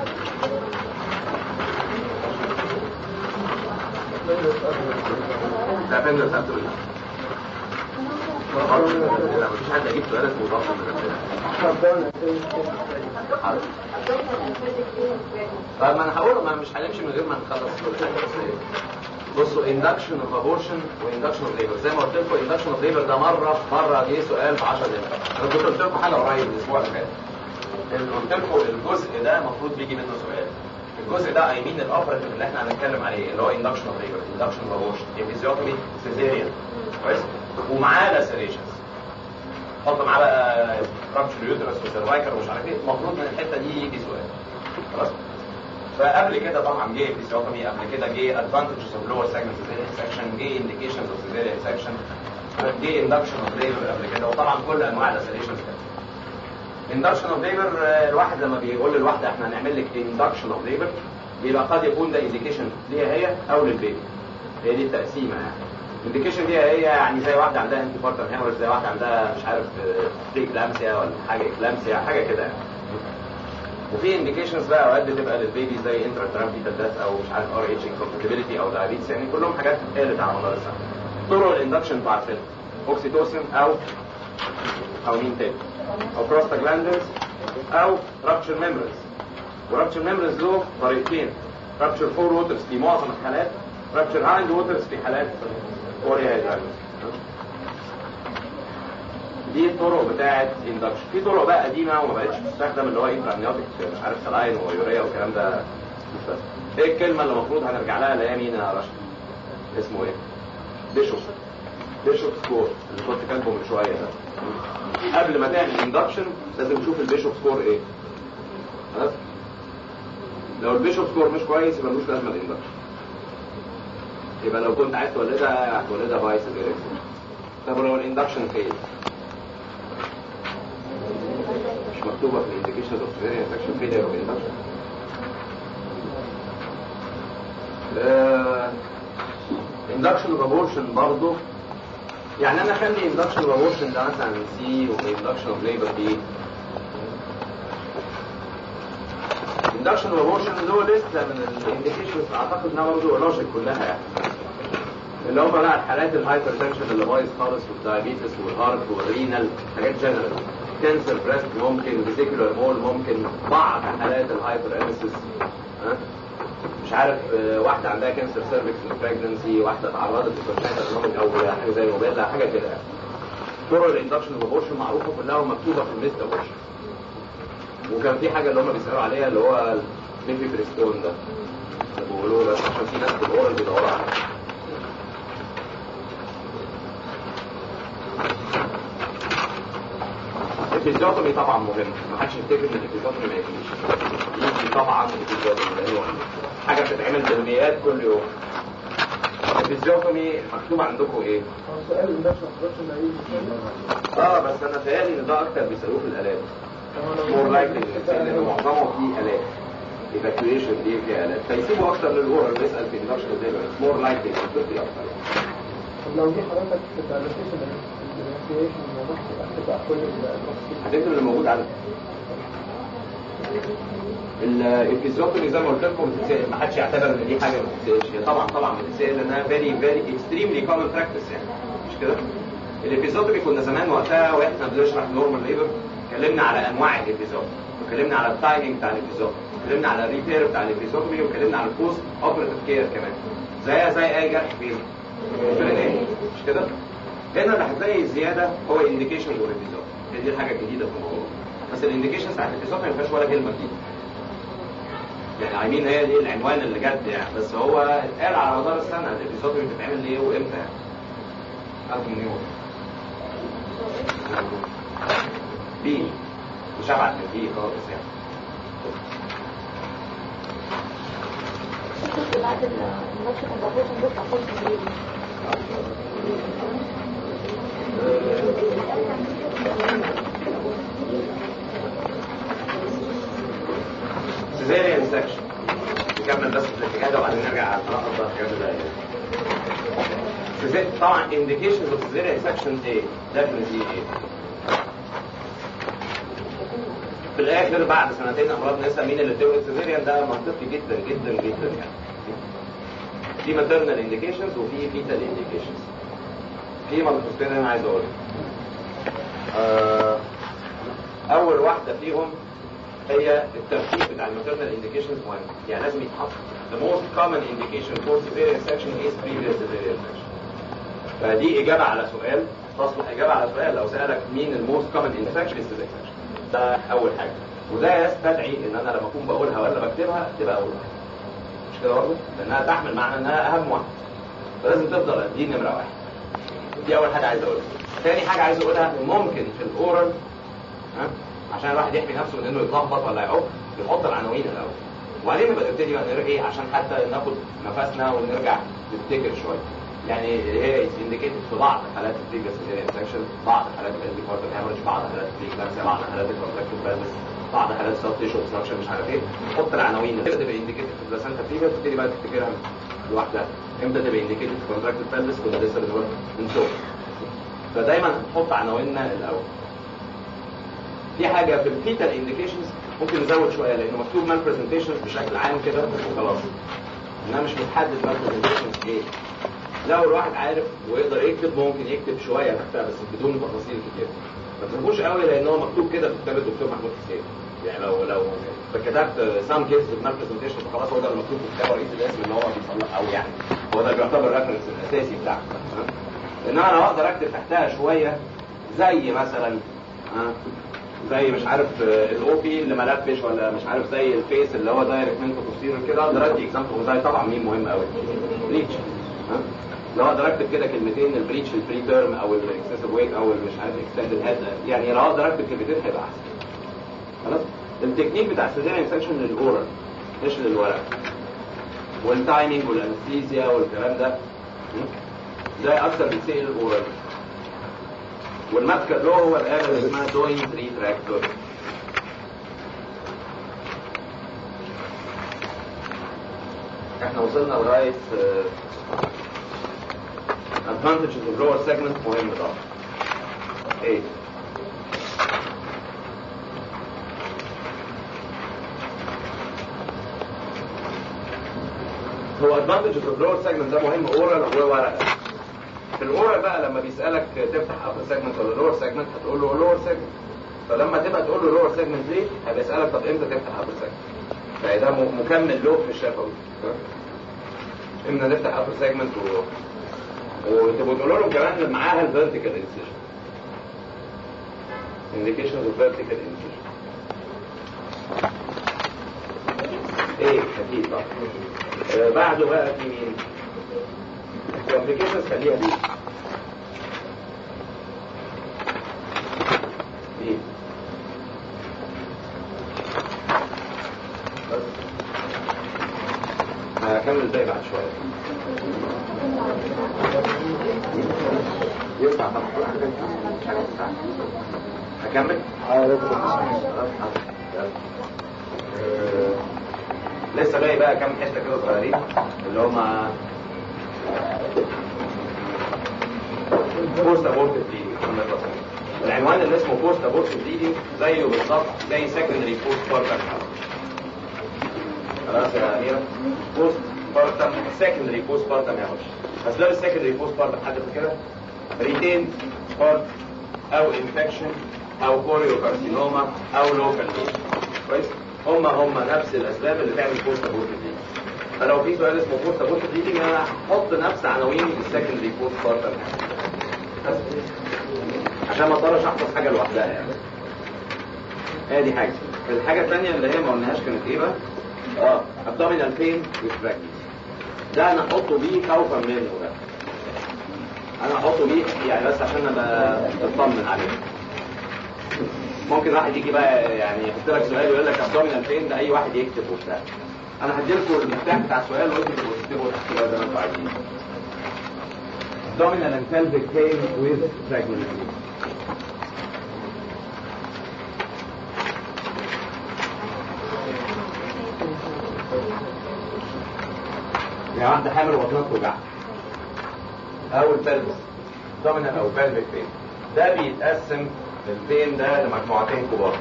ده فين ده سالته بالله لا مفيش حد هيجيب سؤال اسمه ضغط طيب ما انا هقوله ما مش هنمشي من غير ما نخلص كل حاجه بصوا اندكشن اوف ابورشن واندكشن اوف ليبر زي ما قلت لكم اندكشن اوف ليبر ده مره مره جه سؤال في 10 دقايق انا كنت قلت لكم حاجه قريب الاسبوع اللي فات قلت لكم الجزء ده المفروض بيجي منه سؤال الجزء ده اي مين الاوبريتيف اللي احنا هنتكلم عليه اللي هو اندكشن اوف ليبر اندكشن اوف ابورشن ايبيزيوتومي سيزيريان كويس ومعاه لاسريشنز حط معاه بقى رابشر يوترس وسيرفايكر ومش عارف ايه المفروض من الحته دي يجي سؤال خلاص فقبل كده طبعا جه ايبيزيوتومي قبل كده جه ادفانتجز اوف لور سيجمنت سيزيريان سكشن جه انديكيشنز اوف سيزيريان سكشن جه اندكشن اوف ليبر قبل كده وطبعا كل انواع اللاسريشنز كده اندكشن اوف ليبر الواحد لما بيقول للواحده احنا هنعمل لك اندكشن اوف ليبر بيبقى قد يكون ده انديكيشن ليها هي او للبيبي هي دي التقسيمه يعني الانديكيشن دي هي يعني زي واحده عندها انتي بارتم هيموريج زي واحده عندها مش عارف بري كلامسيا ولا حاجه كلامسيا حاجه كده يعني وفي انديكيشنز بقى اوقات بتبقى للبيبي زي انترا ترامبيتال داث او مش عارف ار اتش انكومباتيبيليتي او دايابيتس يعني كلهم حاجات اتقالت على مدار السنه طرق الاندكشن انتوا عارفينها اوكسيتوسين او او مين تاني او بروستاجلاندز او رابتشر ميمبرز ورابتشر ميمبرز له طريقتين رابتشر فور ووترز في معظم الحالات رابتشر هايند ووترز في حالات كوريا هيدراليز دي الطرق بتاعت اندكشن في طرق بقى قديمه وما بقتش تستخدم اللي هو انترامنيوتيك مش عارف سلاين ويوريا والكلام ده مش بس ايه الكلمه اللي المفروض هنرجع لها اللي هي مين يا رشد اسمه ايه بيشوب بيشوب سكور اللي كنت كاتبه من شويه ده قبل ما تعمل اندكشن لازم تشوف البيشوب سكور ايه خلاص لو البيشوب سكور مش كويس يبقى ملوش لازمه الاندكشن يبقى لو كنت عايز تولدها هتولدها بايس طب لو الاندكشن فيل مش مكتوبه في الانديكيشن اوف سيريان سكشن فيلير اوف اندكشن اندكشن اوف ابورشن برضه يعني انا اخلي اندكشن اوف ابورشن ده مثلا سي واندكشن اوف ليبر دي اندكشن اوف ابورشن له لسه من الانديكيشنز اعتقد انها برضه لوجيك كلها يعني اللي هم بقى الحالات الهايبر تنشن اللي بايظ خالص والدايابيتس والهارت والرينال حاجات جنرال كانسر بريست ممكن فيزيكولار مول ممكن بعض حالات الهايبر انسس مش عارف واحده عندها كانسر سيرفكس بريجنسي واحده تعرضت لكونتاكت او حاجه زي الموبايل حاجه كده يعني طرق الاندكشن اوف معروفه كلها ومكتوبه في الليست ابورشن وكان في حاجه اللي هم بيسالوا عليها اللي هو ميفي بريستون ده بيقولوا بس عشان في ناس في الاورال بيدوروا عليه الفيزيوتومي طبعا مهم ما حدش يفتكر ان الفيزيوتومي ما يجيش يجي طبعا الفيزيوتومي لانه حاجه بتتعمل بالمئات كل يوم الفيزيوتومي مكتوب عندكم ايه؟ اه بس انا تهيألي ان ده اكتر بيسالوه في الالات مور لايكلي لان معظمه فيه الات ايفاكيويشن دي فيها الات فيسيبوا اكتر للاورال بيسال في اندكشن دايما مور لايكلي اكتر طب لو دي حضرتك تبقى لوكيشن الانفيشن الموضوع تبقى كل هتكتب اللي موجود عندك الابيزوتومي زي ما قلت لكم بتتسال ما حدش يعتبر ان دي حاجه ما بتتسالش هي طبعا طبعا بتتسال لانها فيري فيري اكستريملي كومن براكتس يعني مش كده؟ الابيزوتومي كنا زمان وقتها واحنا بنشرح نورمال ليبر اتكلمنا على انواع الابيزوتومي واتكلمنا على التايمنج بتاع الابيزوتومي اتكلمنا على الريبير بتاع الابيزوتومي واتكلمنا على البوست اوبريتيف كير كمان زيها زي اي جرح فين؟ في العينين مش كده؟ هنا اللي هتلاقي الزياده هو الانديكيشن والابيزوتومي دي الحاجه الجديده في الموضوع بس الانديكيشن بتاعت الابيزوتومي ما فيهاش ولا كلمه جديده يعني عايمين هي دي العنوان اللي جد يعني بس هو اتقال على مدار السنه الابيزوتومي بتتعمل ليه وامتى يعني عارف من يوم بي مش هبعت من بي خالص يعني كنت بعد الماتش كان بقول بص اخش سيزيريان سكشن نكمل بس في الاتجاه ده وبعدين نرجع على التناقض ده الحاجات اللي هي طبعا indications of cesarean section ايه؟ definitely ايه؟ في الاخر بعد سنتين امراض نسا مين اللي بتولد سيزيريان ده منطقي جدا جدا جدا يعني في maternal indications وفي fetal indications في ملحوظتين انا عايز اقولها آه، اول واحده فيهم هي الترتيب بتاع الماتيرنال انديكيشنز مهم يعني لازم يتحط the most common indication for cesarean section is previous cesarean section فدي اجابه على سؤال تصلح اجابه على سؤال لو سالك مين الموست كومن انفكشن is cesarean section ده اول حاجه وده يستدعي ان انا لما اكون بقولها ولا بكتبها تبقى اول واحده مش كده برضه؟ لانها تحمل معنى انها اهم واحده فلازم تفضل دي نمره واحد دي اول حاجه عايز اقولها تاني حاجه عايز اقولها ممكن في الاورال ها عشان الواحد يحمي نفسه من انه يتلخبط ولا يعق يحط العناوين الاول وبعدين نبقى نبتدي بقى نرجع ايه عشان حتى ناخد نفسنا ونرجع نفتكر شويه يعني هي انديكيتد في بعض حالات البريفيس انفكشن بعض حالات الاندي كارد هامرج بعض حالات البريكلامسيا بعض حالات الكونتراكتيف بالانس بعض حالات سوفت تيشو اوبستراكشن مش عارف ايه حط العناوين كده تبقى انديكيتد في البلاسنتا فيبر تبتدي بقى تفتكرها لوحدها امتى تبقى انديكيتد في كونتراكتيف بالانس كنا لسه بنقول من فوق فدايما نحط عناويننا الاول في حاجه في الفيتال انديكيشنز ممكن نزود شويه لانه مكتوب مال برزنتيشنز بشكل عام كده وخلاص انها مش متحدد مال برزنتيشنز ايه لو الواحد عارف ويقدر يكتب ممكن يكتب شويه تحتها بس بدون تفاصيل كتير ما تفهموش قوي لان هو مكتوب كده في كتاب الدكتور محمود حسين يعني لو لو كتبت سام كيس مال برزنتيشن فخلاص هو ده اللي مكتوب في كتاب رئيس الاسم اللي هو بيصلح او يعني هو ده بيعتبر الريفرنس الاساسي بتاعك انما انا اقدر اكتب تحتها شويه زي مثلا ها زي مش عارف الاو بي اللي ملفش ولا مش عارف زي الفيس اللي هو دايركت منكو بوستيرور كده اقدر ادي اكزامبل وزي طبعا مين مهم قوي بريتش ها لو اقدر اكتب كده كلمتين البريتش البري تيرم او الاكسسيف ويك او مش عارف اكستندد هيد يعني لو اقدر اكتب كلمتين هيبقى احسن خلاص التكنيك بتاع السيزيريان سكشن للاورال مش للورق والتايمينج والانستيزيا والكلام ده زي اكتر بيتسال الاورال والماسكه له هو الآلة اللي اسمها دوينز ريتراكتور احنا وصلنا لغاية advantages of lower segment مهم طبعا ايه هو advantages of lower segment ده مهم اورال وورقه في الاورال بقى لما بيسالك تفتح ابر سيجمنت ولا لور سيجمنت هتقول له لور سيجمنت فلما تبقى تقول له لور سيجمنت ليه هيبقى يسالك طب امتى تفتح ابر سيجمنت فده مكمل له في الشفوي امتى نفتح ابر سيجمنت و... وتبقوا تقولوا له كمان معاها الفيرتيكال انسيشن indications of vertical incision ايه اكيد طبعا آه بعده بقى في مين الكومبليكيشنز خليها دي دي بس هكمل ازاي بعد شويه ينفع طبعا هكمل لسه باقي بقى كام حته كده صغيرين اللي هما بوست ابورتيف دي العنوان اللي اسمه بوست ابورت بليدنج زيه بالظبط زي سكندري بوست بارتم خلاص يا اميره بوست بارتم سكندري بوست بارتم يا باشا اسباب السكندري بوست بارتم حد فاكرها؟ ريتين بارت او انفكشن او كوريوكارسينوما او لوكال كويس هم هم نفس الاسباب اللي تعمل بوست ابورت بليدنج فلو في سؤال اسمه بوست ابورت بليدنج انا هحط نفس عناوين السكندري بوست بارتم بس عشان ما اضطرش احفظ حاجه لوحدها يعني ادي حاجه الحاجه الثانيه اللي هي ما قلناهاش كانت ايه بقى اه ابدومينال بين وستراكت ده انا احطه بيه خوفا منه ده انا احطه بيه يعني بس عشان ابقى اطمن عليه ممكن واحد يجي بقى يعني يحط لك سؤال ويقول لك ابدومينال بين ده اي واحد يكتب وبتاع انا هدي لكم المفتاح بتاع السؤال وانتوا تبقوا تكتبوا تحت بقى زي ما انتوا عايزين abdominal and pelvic pain with pregnancy. يعني واحدة حامل وبطنها توجعها. أو البلبس abdominal أو pelvic pain. ده بيتقسم البين ده لمجموعتين كبار.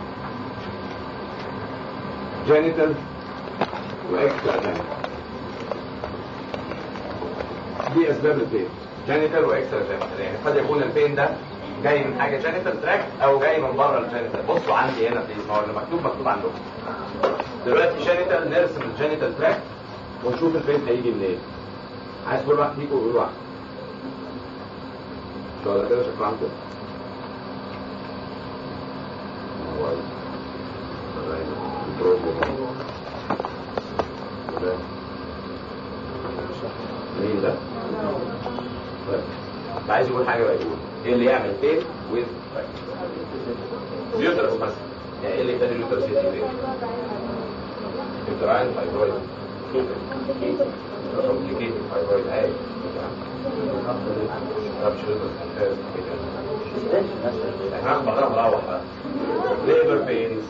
genital واكسترا genital. دي اسباب البين جينيتال واكسترا جينيتال يعني قد يكون البين ده جاي من حاجه جينيتال تراك او جاي من بره الجينيتال بصوا عندي هنا بليز ما هو اللي مكتوب مكتوب عندكم دلوقتي جينيتال نرسم الجينيتال تراك ونشوف البين هيجي منين عايز كل واحد فيكم يقول واحد شو ده كده شكله عندكم مين ده؟ طيب عايز يقول حاجه بقى يقول ايه اللي يعمل فين ويز يوترس مثلا يعني ايه اللي يخلي اليوترس يجي فين؟ يوتراين فايبرويد كومبليكيتد فايبرويد عادي احنا هناخد بعضها مروح بقى ليبر بينز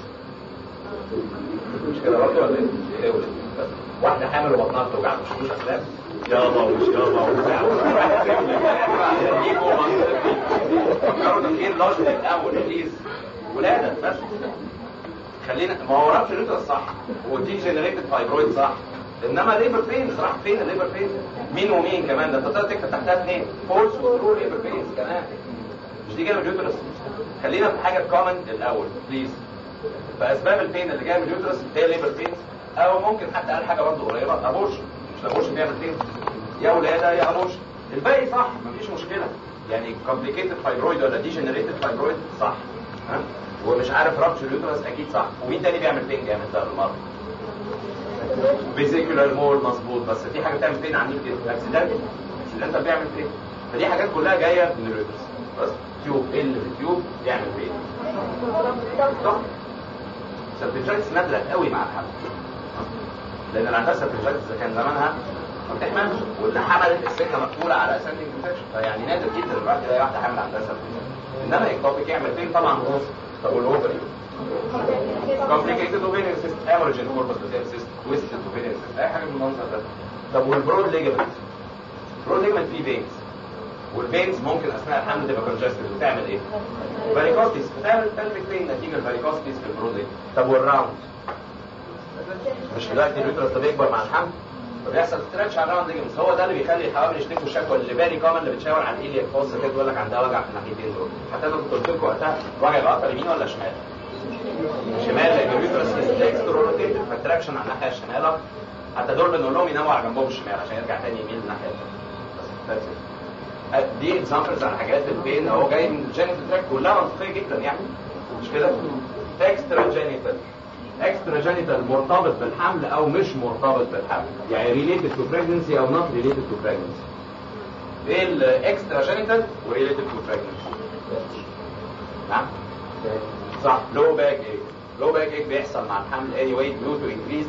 مش كده برضه ولا ايه؟ واحده حامل وبطنها بتوجعها مش مش اسباب يابا ومش يابا وبتاع فكروا تفكير لوجيك الاول بليز ولاده بس خلينا ما هو رابش اليوترس صح ودي جنريتد فايبرويد صح انما ليبر بينز راح فين الليبر بينز مين ومين كمان ده انت تقدر تكتب تحتها اثنين فولس وترو ليبر بينز كمان مش دي جايه من اليوترس خلينا في حاجه كومن الاول بليز فاسباب البين اللي جايه من اليوترس هي ليبر بينز او ممكن حتى قال حاجه برضه قريبه ابورشن مش الابورشن بيعمل فين يا ولاده يا ابورشن الباقي صح مفيش مشكله يعني كومبليكيتد فايبرويد ولا ديجنريتد فايبرويد صح ها ومش عارف رابش اليوترس اكيد صح ومين تاني بيعمل فين جامد ده بالمره فيزيكولار مول مظبوط بس في حاجه بتعمل فين عنيف كده اكسيدنت اكسيدنت بيعمل فين فدي حاجات كلها جايه من اليوترس بس تيوب ايه اللي في التيوب يعمل فين ضغط سيرفيجايتس نادره قوي مع الحمل لان اللي عندها سيرفيجايتس اذا كان زمانها ما بتحملش واللي حملت السكه مقفوله على اسندنج انفكشن فيعني نادر جدا الواحد يلاقي واحده حامل عندها سيرفيجايتس انما اكتوبيك يعمل فين طبعا نص طب والاوفري complicated ovarian cyst hemorrhage in corpus luteal cyst twisted ovarian cyst اي حاجه من المنظر ده طب والبرود ليجمنت البرود ليجمنت فيه فينز والفينز ممكن اثناء الحمل تبقى كونجستد وتعمل ايه؟ فاريكوستيس بتعمل pelvic pain نتيجه الفاريكوستيس في البرود ليجمنت طب والراوند مش دلوقتي اليوترس ده بيكبر مع الحمل فبيحصل ستريتش على الراوند ليجمنت هو ده اللي بيخلي الحوامل يشتكوا الشكوى اللي بالي كومن اللي بتشاور على الايليا فوز كده تقول لك عندها وجع في الناحيتين دول حتى انا كنت قلت لكم وقتها وجع العضله يمين ولا شمال؟ شمال لان اليوترس اكسترا روتيتد فالتراكشن على الناحيه الشمال حتى دول بنقول لهم يناموا على جنبهم الشمال عشان يرجع تاني يميل الناحيه الثانيه دي اكزامبلز على حاجات البين اهو جاي من الجينيتال تراك كلها منطقيه جدا يعني مش كده؟ اكسترا جينيتال اكسترا جينيتال مرتبط بالحمل او مش مرتبط بالحمل يعني ريليتد تو بريجنسي او نوت ريليتد تو بريجنسي ايه الاكسترا جينيتال وريليتد تو بريجنسي نعم صح لو باك ايك لو باك ايك بيحصل مع الحمل اني واي ديو تو انكريز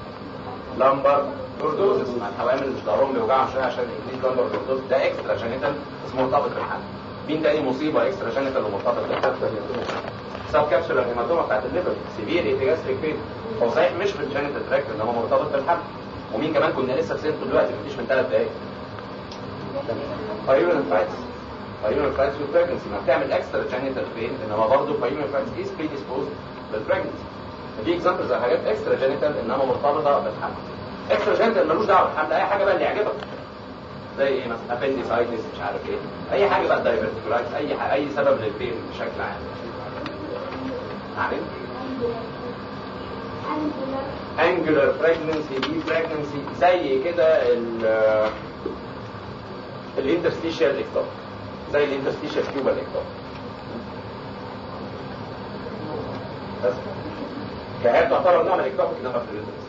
لامبر لوردوزس مع الحوامل مش ضروري بيوجعهم شويه عشان انكريز لامبر لوردوزس ده اكسترا جينيتال بس مرتبط بالحمل مين تاني مصيبه اكسترا جينيتال ومرتبط بالحمل سب كابسولار هيماتوما بتاعت الليفر سيفير ايتيجاستريك بين هو صحيح مش في الجينيتال تراكت انما مرتبط بالحمل ومين كمان كنا لسه في سنته دلوقتي مفيش من ثلاث دقايق ايوه انفايتس بايونيفرايتس والبريجنسي ما بتعمل اكسترا جينيتال بين انما برضه بايونيفرايتس از بريديسبوز للبريجنسي دي اكزامبلز على حاجات اكسترا جينيتال انما مرتبطه بالحمل اكسترا جينيتال ملوش دعوه بالحمل اي حاجه بقى اللي يعجبك زي ايه مثلا ابنديسايتس مش عارف ايه اي حاجه بقى دايفرتيكولايتس اي ح- اي سبب للبين بشكل عام عارف انجلر بريجننسي دي بريجننسي زي كده ال الانترستيشال اكتوب زي الانترستيشال تيوبال اكتوب بس فهي تعتبر نوع من الاكتوب انما في الانترست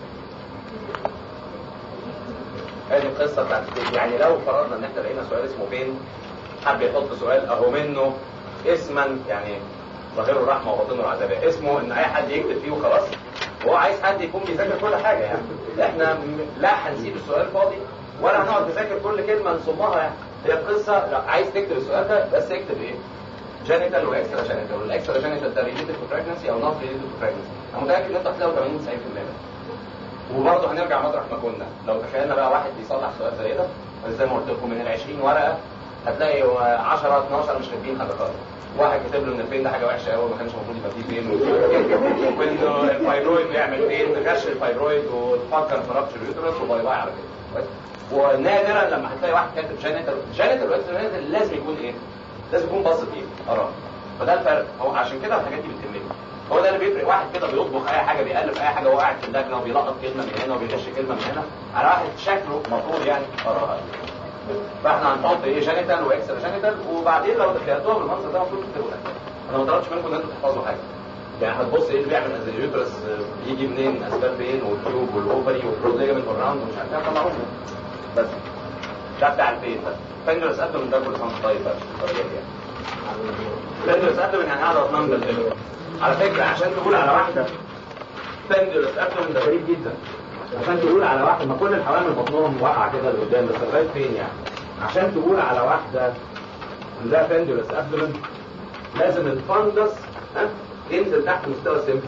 هذه القصه بتاعت السيف. يعني لو فرضنا ان احنا لقينا سؤال اسمه فين حب يحط سؤال اهو منه اسما يعني ظاهره الرحمه وباطنه العذاب اسمه ان اي حد يكتب فيه وخلاص وهو عايز حد يكون بيذاكر كل حاجه يعني احنا م- لا هنسيب السؤال فاضي ولا هنقعد نذاكر كل كلمه نصمها يعني هي القصه لا عايز تكتب السؤال ده بس اكتب ايه؟ جينيتال واكسترا جينيتال والاكسترا جينيتال ده ريليتد تو بريجنسي او نوت ريليتد تو بريجنسي انا متاكد ان انت هتلاقوا 80 90% وبرضه هنرجع مطرح ما كنا لو تخيلنا بقى واحد بيصلح سؤال زي ده زي ما قلت لكم من ال 20 ورقه هتلاقي 10 12 مش كاتبين حاجه خالص واحد كاتب له ان الفين ده حاجه وحشه قوي ما كانش المفروض يبقى فيه فين وانه الفايبرويد بيعمل فين غش الفايبرويد وتفكر في رابشر اليوترس وباي باي على كده كويس؟ ونادرا لما هتلاقي واحد كاتب جينيتال جينيتال واكسترا جينيتال لازم يكون ايه؟ لازم يكون باصص ايه؟ اراه فده الفرق هو عشان كده الحاجات دي بتهمني هو ده اللي بيفرق واحد كده بيطبخ اي حاجه بيالف اي حاجه وهو قاعد في اللجنه وبيلقط كلمه من هنا وبيغش كلمه من هنا على واحد شكله مفروض يعني اراه فاحنا هنحط ايه جينيتال واكسترا جينيتال وبعدين لو دخلتوها بالمنظر ده المفروض تكتبوا لك انا ما طلبتش منكم ان انتوا تحفظوا حاجه يعني هتبص ايه اللي بيعمل اليوترس يجي منين اسباب فين والتيوب والاوفري والبروزيجمنت والراوند ومش عارف ايه طلعوهم بس ده بتاع البيت بس فندرس ابدومن ده كل سنه وأنت طيب بس طبيعي يعني فندرس ابدومن يعني قاعده اطنان بالليل على فكره عشان تقول على واحده فندرس ابدومن ده غريب جدا عشان تقول على واحده ما كل الحوامل بطنهم واقعه كده لقدام بس لغايه فين يعني عشان تقول على واحده ده فندرس ابدومن لازم الفندس ها ينزل تحت مستوى السيمبل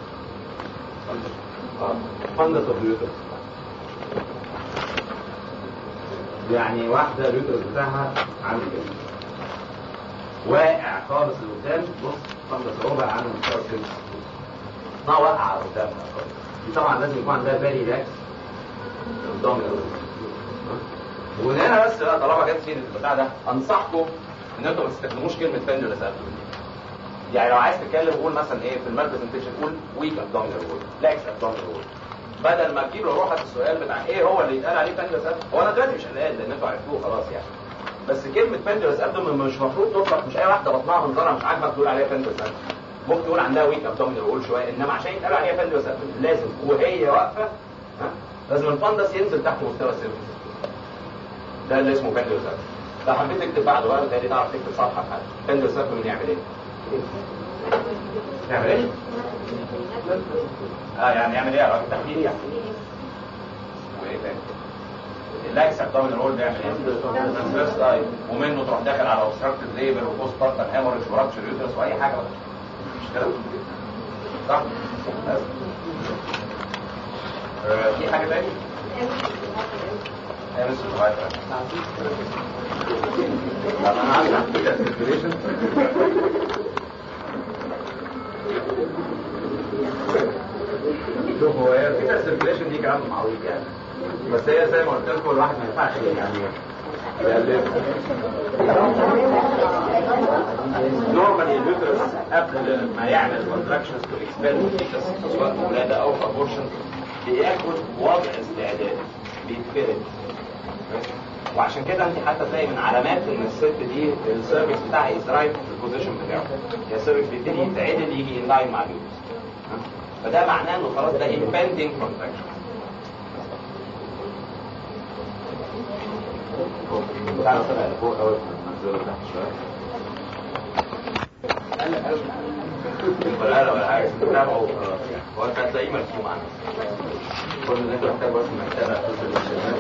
فندس اوف اليوترس يعني واحده اليوترس بتاعها عامل كده واقع خالص لقدام بص فندس ربع عن مستوى السيمبل ما واقعه قدامها خالص دي طبعا لازم يكون عندها بالي لاكس abdominal. وهنا بس بقى طالما جت سيره البتاع ده انصحكم ان انتوا ما تستخدموش كلمه فندولس ابدومين يعني لو عايز تتكلم قول مثلا ايه في المال برزنتيشن قول ويك ابدومينال وول لاكس ابدومينال وول بدل ما تجيب له روحك السؤال بتاع ايه هو اللي يتقال عليه فندولس ابدومين هو انا دلوقتي مش قلقان لان انتوا عرفتوه خلاص يعني بس كلمه فندولس ابدومين مش المفروض تطلق مش اي واحده بطنها منظرها مش عاجبك تقول عليها فندولس ابدومين ممكن تقول عندها ويك ابدومينال وول شويه انما عشان يتقال عليها فندولس ابدومين لازم وهي واقفه ها لازم الفندس ينزل تحت مستوى السيرفس ده اللي اسمه فندولس ابدومين لو حبيت تكتب بعده بقى بالتالي تعرف تكتب صفحه بحاجه فندولس ابدومين يعمل ايه؟ يعمل ايه؟ اه يعني يعمل ايه يا راجل تحليل يعني وايه تاني؟ اللاكس ابدومينال رول بيعمل ايه؟ ترانسفيرس تايب ومنه تروح داخل على اوبستراكتيف ليبر وبوست بارتر هيموريج ورابشر يوترس واي حاجه بقى مش كده؟ صح؟ بس. آه، في حاجه تاني؟ هي مش صغيره طب انا عايز احكي لك سيركيليشن شوف هو هي كده السيركيليشن دي كلام معروف يعني بس هي زي ما قلت لكم الواحد ما ينفعش يعني يألفها نورمالي اليوترس قبل ما يعمل كونتراكشنز تو اكسبيل سواء ولاده او ابورشن بياخد وضع استعداد بيتفرد وعشان كده انت حتى تلاقي من علامات ان الست دي السيرفكس بتاعها از رايت في البوزيشن بتاعه يا السيرفكس بيبتدي يتعدل يجي ان لاين مع اليوترس فده معناه انه خلاص ده impending contraction تعالى طلع لفوق قوي ننزله تحت شويه ولا لا ولا حاجه تتابعه وخلاص يعني هو انت هتلاقيه مرسوم عنه كل اللي انت محتاجه بس انك تتابع قصه الشباب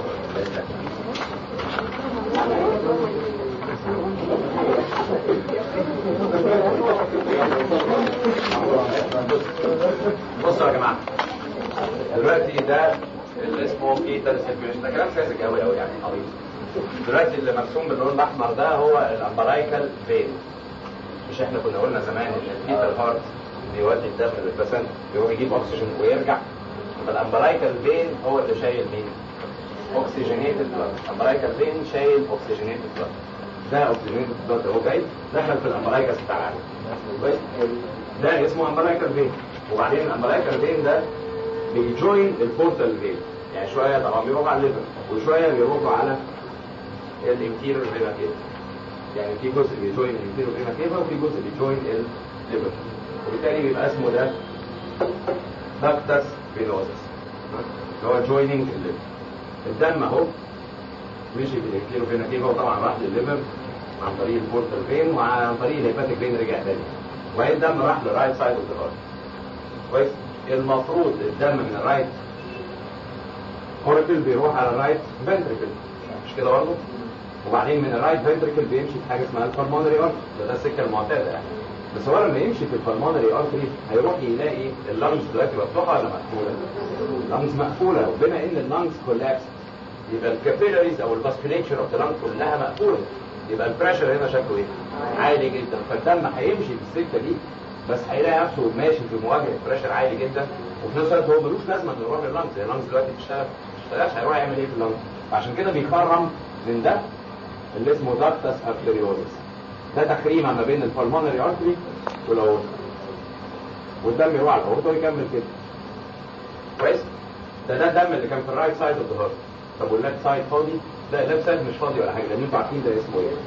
بصوا يا جماعه دلوقتي ده اللي اسمه فيتال سيركيوليشن ده كلام ساذج قوي قوي يعني عبيط دلوقتي اللي مرسوم باللون الاحمر ده هو الامبرايكال فين مش احنا كنا قلنا زمان ان الفيتال هارت بيودي الدم للبسنت بيروح يجيب اكسجين ويرجع يبقى الامبرايكال فين هو اللي شايل مين؟ اوكسجينيتد بلاد الامبرايكال فين شايل اوكسجينيتد بلاد ده اوكسجينيتد بلاد اهو جاي دخل في الامبرايكال بتاع العالم كويس؟ ده اسمه امبرايكال فين وبعدين الامبرايكال فين ده بيجوين البورتال فين يعني شويه طبعا بيروحوا على الليفر وشويه بيروحوا على الانتيريور فينا كيفا يعني في جزء بيجوين الانتيريور فينا كيفا وفي جزء بيجوين الليفر وبالتالي بيبقى اسمه ده داكتس فينوزس اللي هو جويننج الليفر الدم اهو مشي في الانتيريور فينا كيفا وطبعا راح للليفر عن طريق البورتال فين وعن طريق الهيباتيك فين رجع تاني وبعدين الدم راح للرايت سايد اوف ذا كويس المفروض الدم من الرايت اوريكل بيروح على الرايت فنتريكل مش كده برضه وبعدين من الرايت فنتريكل بيمشي في حاجه اسمها البلمونري ارتري ده, ده السكه المعتاده يعني بس هو لما يمشي في البلمونري ارتري هيروح يلاقي اللنجز دلوقتي مفتوحه ولا مقفوله؟ اللنجز مقفوله وبما ان اللنجز كولابس يبقى الكابيلاريز او الفاسكوليتشر اوف ذا لنج كلها مقفوله يبقى البريشر هنا شكله ايه؟ عالي جدا فالدم هيمشي في السكه دي بس هيلاقي نفسه ماشي في مواجهه بريشر عالي جدا وفي نفس الوقت هو ملوش لازمه انه يروح لللنجز اللنجز دلوقتي بتشتغل ما بتشتغلش هيروح يعمل ايه في اللنجز عشان كده بيخرم من ده اللي اسمه داكتس ارتريوليس ده تخريمه ما بين البلمونري ارتري والاورطه والدم يروح على الاورطه ويكمل كده كويس ده ده الدم اللي كان في الرايت سايد اوف ذا هارت طب والليفت سايد فاضي لا الليفت سايد مش فاضي ولا حاجه لان انتوا عارفين ده اسمه ايه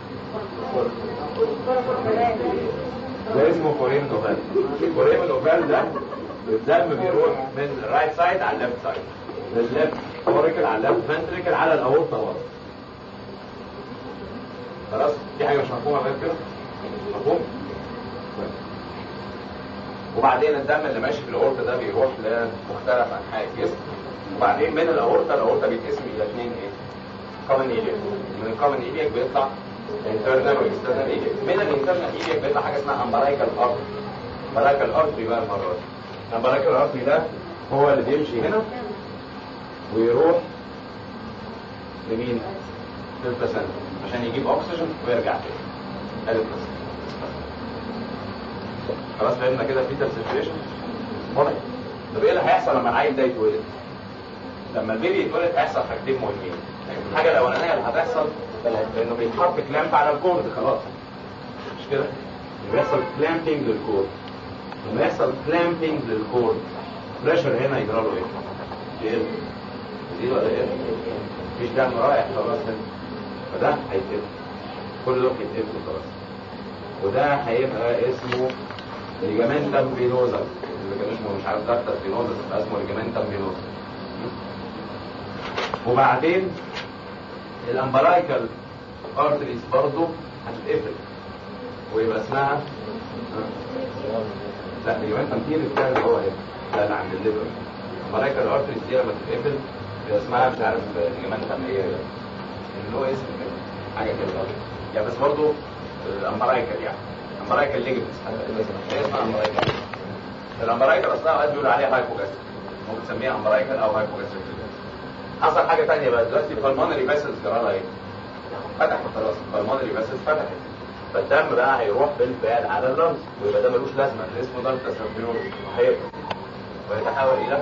ده اسمه كوريم نوفال كوريم نوفال ده الدم بيروح من الرايت سايد على الليفت سايد من الليفت اوريكل على الليفت فنتريكل على الاورطه ورا خلاص دي حاجه مش مفهومه غير كده مفهوم وبعدين الدم اللي ماشي في الاورطه ده بيروح لمختلف انحاء الجسم وبعدين من الاورطه الاورطه بيتقسم الى اثنين ايه كومن ايليك من الكومن ايليك بيطلع انترنال واكسترنال ايليك من الانترنال ايليك بيطلع حاجه اسمها امبرايكال ارتري امبرايكال ارتري بقى المره دي الامبرايكال ارتري ده هو اللي بيمشي هنا ويروح لمين؟ للبلاسنتا عشان يجيب اكسجين ويرجع تاني ادي البلاسنتا خلاص فهمنا كده في سيركيليشن واضح طب ايه اللي هيحصل لما العيل ده يتولد؟ لما البيبي يتولد هيحصل حاجتين مهمين الحاجه الاولانيه اللي هتحصل انه بيتحط كلامب على الكورد خلاص مش كده؟ بيحصل كلامبنج للكورد لما يحصل كلامبنج للكورد بريشر هنا يجرى له ايه؟ يقل يزيد ولا يقل؟ مفيش دم رايح خلاص هنا فده هيتقفل كل دول هيتقفلوا خلاص وده هيبقى اسمه ليجامنتم فينوزا اللي كان اسمه مش عارف دكتور فينوزا يبقى اسمه ليجامنتم فينوزا وبعدين الامبرايكال ارتريز برضه هتتقفل ويبقى اسمها لا ليجامنتم تيري بتاع اللي هو ايه؟ لا لا عند الليفر الامبرايكال ارتريز دي لما تتقفل يبقى اسمها مش عارف ليجامنتم ايه اللي هو اسم كده حاجه كده يعني بس برضه الامبرايكال يعني امبرايكال ليجمنتس هي اسمها امبرايكال الامبرايكال اصلا اوقات بيقولوا عليها هايبوجاستريك ممكن تسميها امبرايكال او هايبوجاستريك حصل حاجه ثانيه بقى دلوقتي البلمونري فيسلز جرالها ايه؟ فتحت خلاص البلمونري فيسلز فتحت فالدم بقى هيروح بالفعل على اللنز ويبقى ده ملوش لازمه اللي اسمه ضغط تسربيون هيقف ويتحول الى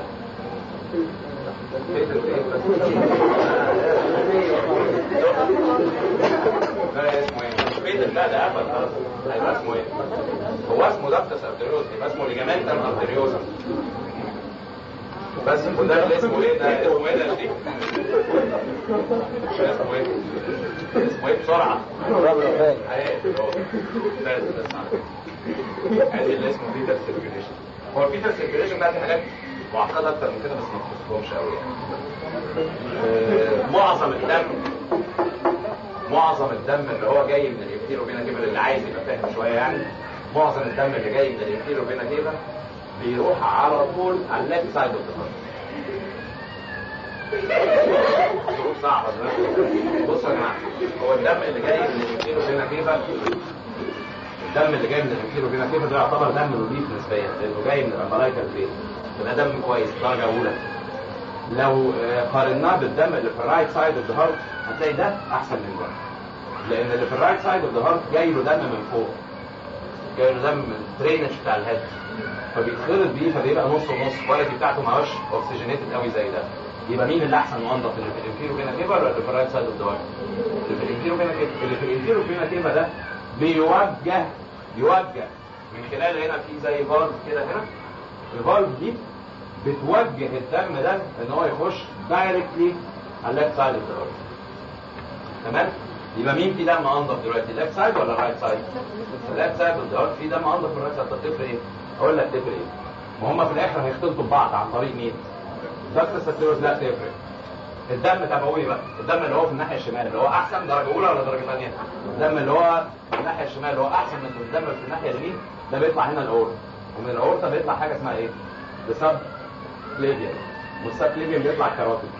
ده اسمه ايه؟ فيتل لا ده قفل خلاص هيبقى اسمه ايه؟ هو اسمه دكتس ارتريوز يبقى اسمه ليجامنتم ارتريوزم بس وده اللي اسمه ايه ده اسمه ايه ده دي؟ اسمه ايه؟ اسمه ايه بسرعة؟ ايه هو ده ده ادي اللي اسمه فيتال سيركيوليشن هو الفيتال سيركيوليشن بقى في حاجات معقدة أكتر من كده بس ما تخصهمش قوي يعني. معظم الدم معظم الدم اللي هو جاي من الانفيرو فينا كيفا اللي عايز يبقى فاهم شويه يعني معظم الدم اللي جاي من الانفيرو فينا كيفا بيروح على طول على الليفت سايد اوف ذا ظروف صعبه دلوقتي بصوا يا جماعه هو الدم اللي جاي من الانفيرو فينا كيفا الدم اللي جاي من الانفيرو فينا كيفا ده يعتبر دم نظيف نسبيا لانه جاي من الامبلايكال فين ده دم كويس درجه اولى لو آه، قارناه بالدم اللي في الرايت سايد اوف ذا هارت هتلاقي ده احسن من ده لان اللي في الرايت سايد اوف ذا هارت جاي له دم من فوق جاي له دم من الدرينج بتاع الهيد فبيتخلط بيه فبيبقى نص ونص الكواليتي بتاعته ما هوش اوكسجينيتد قوي زي ده يبقى مين اللي احسن وانضف اللي في الانفيرو فينا كيفا ولا اللي في الرايت سايد اوف ذا هارت اللي في الانفيرو فينا كيفا اللي في الانفيرو فينا كيفا ده بيوجه يوجه من خلال هنا في زي فالف كده هنا الفالف دي بتوجه الدم ده ان هو يخش دايركتلي على الليفت سايد اوف ذا هارت تمام يبقى مين في دم انضف دلوقتي الليفت سايد ولا الرايت سايد الليفت سايد اوف ذا هارت في دم انضف من الرايت سايد طب تفرق ايه اقول لك تفرق ايه ما هم في الاخر هيختلطوا ببعض عن طريق مين ضغط السكليروز لا تفرق الدم تابعوني بقى الدم اللي هو في الناحيه الشمال اللي هو احسن درجه اولى ولا درجه ثانيه الدم اللي هو في الناحيه الشمال اللي هو احسن من الدم اللي في الناحيه اليمين ده بيطلع هنا الاورتا ومن الاورتا بيطلع حاجه اسمها ايه السب كليفيان والسب كليفيان بيطلع كاروتيد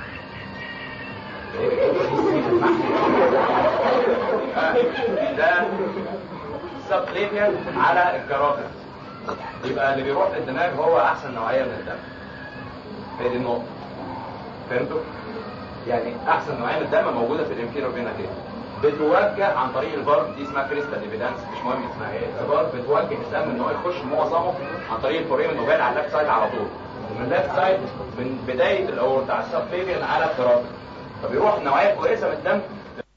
ده السب كليفيان على الكاروتيد يبقى اللي بيروح للدماغ هو احسن نوعيه من الدم هي دي النقطه فهمتوا؟ يعني احسن نوعيه من الدم موجوده في الانفيرو فينا كده بتوجه عن طريق الفالف دي اسمها كريستال ايفيدنس مش مهم اسمها ايه الفالف بتوجه الدم ان هو يخش معظمه عن طريق الفورين النوبال على الليفت سايد على طول من الليفت سايد من بدايه الاورتا على السبليفيان على التراب فبيروح نوعيه كويسه من الدم